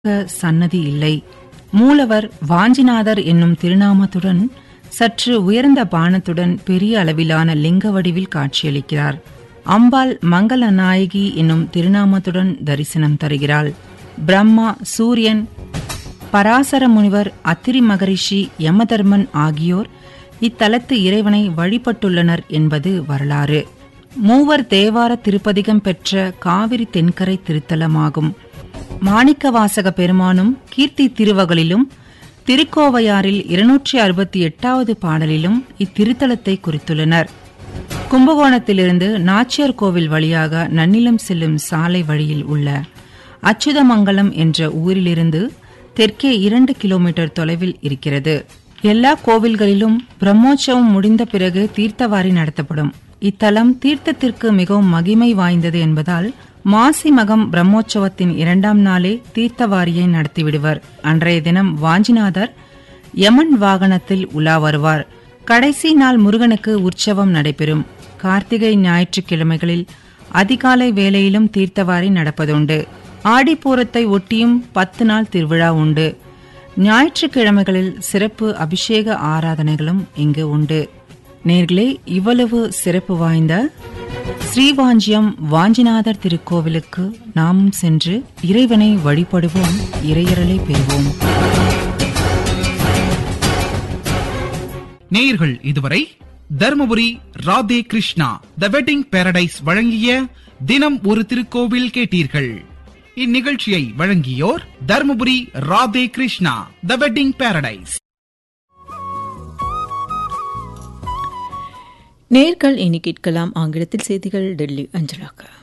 சன்னதி இல்லை மூலவர் வாஞ்சிநாதர் என்னும் திருநாமத்துடன் சற்று உயர்ந்த பானத்துடன் பெரிய அளவிலான லிங்க வடிவில் காட்சியளிக்கிறார் அம்பாள் மங்கள நாயகி என்னும் திருநாமத்துடன் தரிசனம் தருகிறாள் பிரம்மா சூரியன் பராசர முனிவர் அத்திரி மகரிஷி யமதர்மன் ஆகியோர் இத்தலத்து இறைவனை வழிபட்டுள்ளனர் என்பது வரலாறு மூவர் தேவார திருப்பதிகம் பெற்ற காவிரி தென்கரை திருத்தலமாகும் மாணிக்கவாசக பெருமானும் கீர்த்தி திருவகளிலும் திருக்கோவையாரில் இருநூற்றி அறுபத்தி எட்டாவது பாடலிலும் இத்திருத்தலத்தை குறித்துள்ளனர் கும்பகோணத்திலிருந்து நாச்சியார் கோவில் வழியாக நன்னிலம் செல்லும் சாலை வழியில் உள்ள அச்சுதமங்கலம் என்ற ஊரிலிருந்து தெற்கே இரண்டு கிலோமீட்டர் தொலைவில் இருக்கிறது எல்லா கோவில்களிலும் பிரம்மோற்சவம் முடிந்த பிறகு தீர்த்தவாரி நடத்தப்படும் இத்தலம் தீர்த்தத்திற்கு மிகவும் மகிமை வாய்ந்தது என்பதால் மாசி மகம் பிரம்மோற்சவத்தின் இரண்டாம் நாளே தீர்த்தவாரியை நடத்திவிடுவர் அன்றைய தினம் வாஞ்சிநாதர் யமன் வாகனத்தில் உலா வருவார் கடைசி நாள் முருகனுக்கு உற்சவம் நடைபெறும் கார்த்திகை ஞாயிற்றுக்கிழமைகளில் அதிகாலை வேளையிலும் தீர்த்தவாரி நடப்பதுண்டு ஆடிப்பூரத்தை ஒட்டியும் பத்து நாள் திருவிழா உண்டு ஞாயிற்றுக்கிழமைகளில் சிறப்பு அபிஷேக ஆராதனைகளும் இங்கு உண்டு நேர்களே இவ்வளவு சிறப்பு வாய்ந்த ஸ்ரீவாஞ்சியம் வாஞ்சிநாதர் திருக்கோவிலுக்கு நாமும் சென்று இறைவனை வழிபடுவோம் இறையரலை பெறுவோம் நேயர்கள் இதுவரை Dharmapuri Radhe Krishna the wedding paradise வழங்கிய தினம் ஒரு திருக்கோவில் கேட்டீர்கள் இந்நிகழ்ச்சியை வழங்கியோர் Dharmapuri Radhe Krishna the wedding paradise நேர்கள் இனி கேட்கலாம் ஆங்கிலத்தில் செய்திகள் டெல்லி அஞ்சலாக